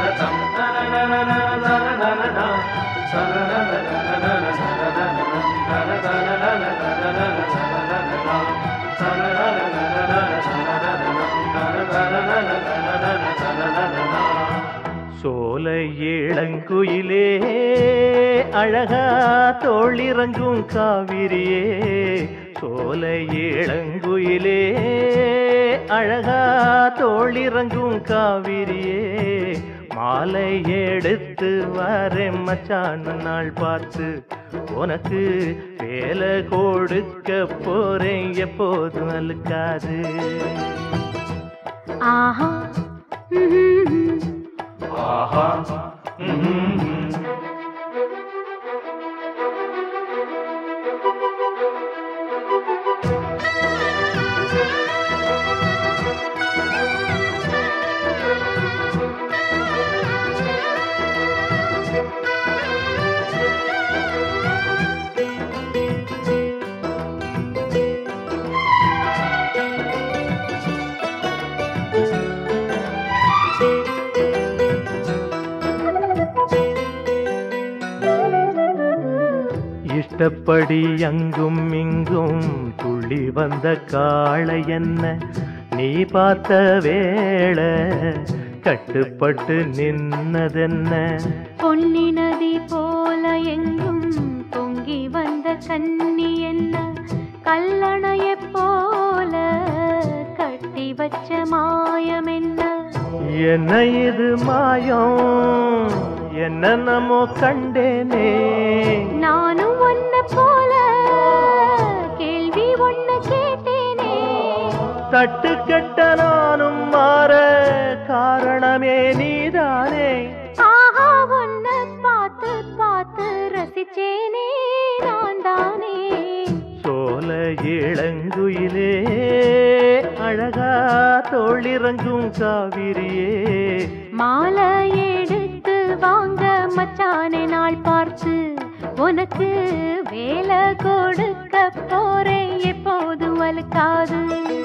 சோலை இளங்குயிலே அழகா தோளிறங்கும் காவிரியே சோலை இளங்குயிலே அழகா தோளிறங்கும் காவிரியே மாலை எடுத்து வரேன் மச்சான் நாள் பார்த்து உனக்கு வேலை கொடுக்க போறேன் எப்போதும் அழுக்காது ஆஹா ம்ஹும். ஆஹா ம்ஹும். இஷ்டப்படி அங்கும் இங்கும் துள்ளி வந்த காளை என்ன நீ பார்த்த வேளை கட்டுப்பட்டு நின்னதென்ன பொன்னி நதி போல எங்கும் பொங்கி வந்த கன்னி என்ன கல்லணையைப் போல கட்டி வச்ச மாயம் என்ன என்ன இது மாயம் என்ன நமோ கண்டேனே நானும் ஒன்ன போல கேள்வி ஒண்ணு கேட்டேனே தட்டு கெட்ட நானும் மாற காரணமே நீதானே ஆஹா ஒன்ன பார்த்து பார்த்து ரசிச்சேனே நான் தானே சோல இளங்குயிலே அழகா தோளிறங்கும் காவிரியே மாலை எடுத்து வாங்க மச்சானே நாள் பார்த்து உனக்கு வேலை கொடுக்க போறேன் எப்போதும் அழுக்காது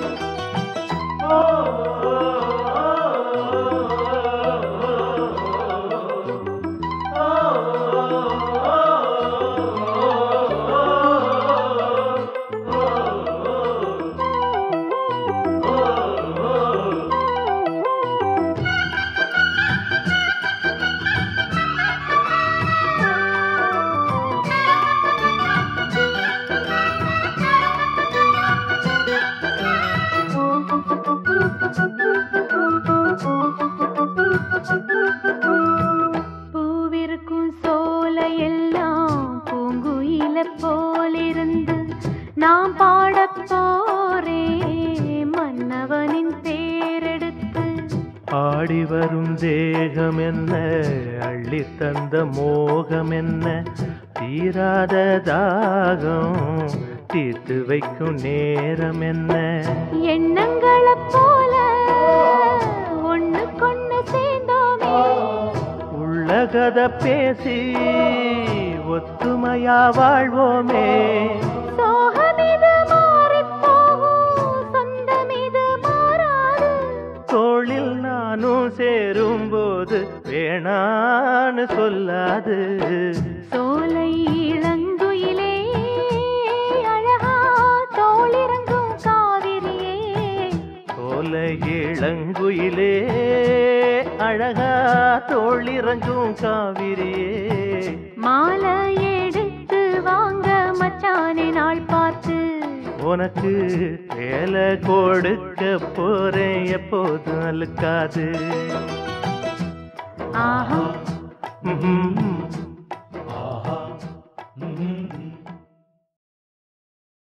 பூவிருக்கும் சோலை எல்லாம் பூங்குயில போலிருந்து நாம் பாடப் போறேன் மன்னவனின் பேரெடுத்து ஆடி வரும் தேகம் என்ன அள்ளி தந்த மோகம் என்ன தீராத தாகம் தீர்த்து வைக்கும் நேரம் என்ன எண்ணங்களைப் போல ஒண்ணுக்கொண்ணு சேர்ந்தோமே உள்ளகத பேசி ஒத்துமையா வாழ்வோமே சோகமிது மாறிப் போகும் சொந்தமிது மாறாது தோளில் நானும் சேரும்போது வேணான்னு சொல்லாது சோலை இளங்குயிலே அழகா தோளிறங்கும் காவிரியே சோல இளங்குயிலே அழகா தோளிறங்கும் காவிரியே மாலை எடுத்து வாங்க மச்சானே நாள் பார்த்து உனக்கு வேலை கொடுக்க போறேன் எப்போதும் அழுக்காது ஆஹா ம்ஹும்.